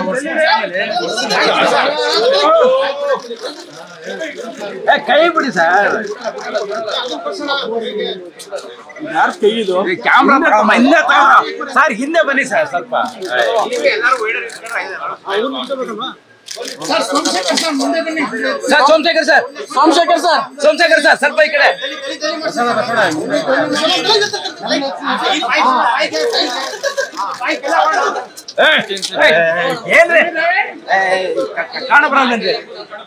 ಏ, ಕೈ ಬಿಡಿ ಸರ್ ಯಾರು ಕೈ ಇದು ಕ್ಯಾಮ್ರಾ ಹಿಂದೆ ತಗೊಂಡು ಸರ್ ಹಿಂದೆ ಬನ್ನಿ ಸರ್ ಸ್ವಲ್ಪ sir Somashekar sir Somashekar sir Somashekar sir ಸ್ವಲ್ಪ ಈ ಕಡೆ ಏ, ಏ, ಏನ್ರಿ ಏ, ಕ- ಕ- ಕಾಣಬರಲ್ಲೇನ್ರಿ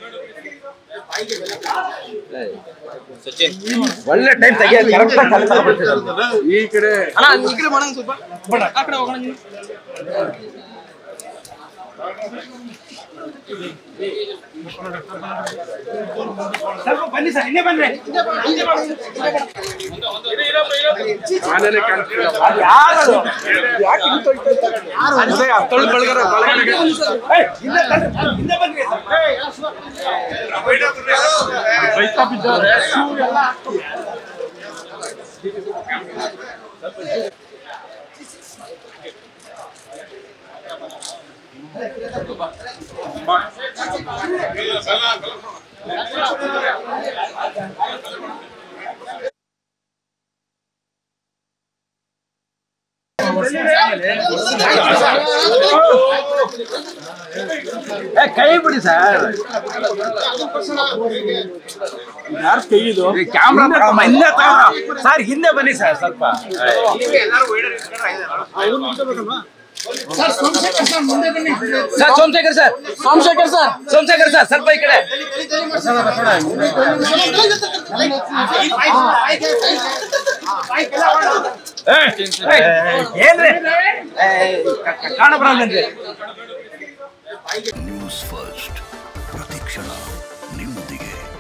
ಒಳ್ಳೆ ಟೈಮ್ ತೆಗಿಯ ಕರೆಕ್ಟ್ ಈ ಕಡೆ ಸ್ವಲ್ಪ ಬನ್ನಿ ಸರ್ ಹಿಂದೆ ಬನ್ನಿ ಆನೆನೆ ಕಾಣ್ತಿಲ್ಲ ಅದು ಯಾರದು ಅದೇ ಹತ್ತೊಳ್ ಬಳಗರ ಬಳಗರಿಗೆ ಏ, ಹಿಂದೆ ಬನ್ನಿ, ಹಿಂದೆ ಬನ್ನಿ ಬೈತಾ ಬಿದ್ದವ್ರೆ ಏ, ಕೈ ಬಿಡಿ ಸರ್ ಯಾರು ಕೈ ಇದು ಕ್ಯಾಮ್ರಾ ಹಿಂದೆ ತಗೊಂಡು ಸರ್ ಹಿಂದೆ ಬನ್ನಿ ಸರ್ ಸ್ವಲ್ಪ sir Somashekar sir Somashekar sir Somashekar sir ಸ್ವಲ್ಪ ಈ ಕಡೆ ಏ, ಏ, ಏನ್ರಿ ಏ, ಕ- ಕ- ಕಾಣಬರಲ್ಲೇನ್ರಿ ನ್ಯೂಸ್ ಫಸ್ಟ್ ಪ್ರತಿಕ್ಷಣ ನಿಮ್ಮೊಂದಿಗೆ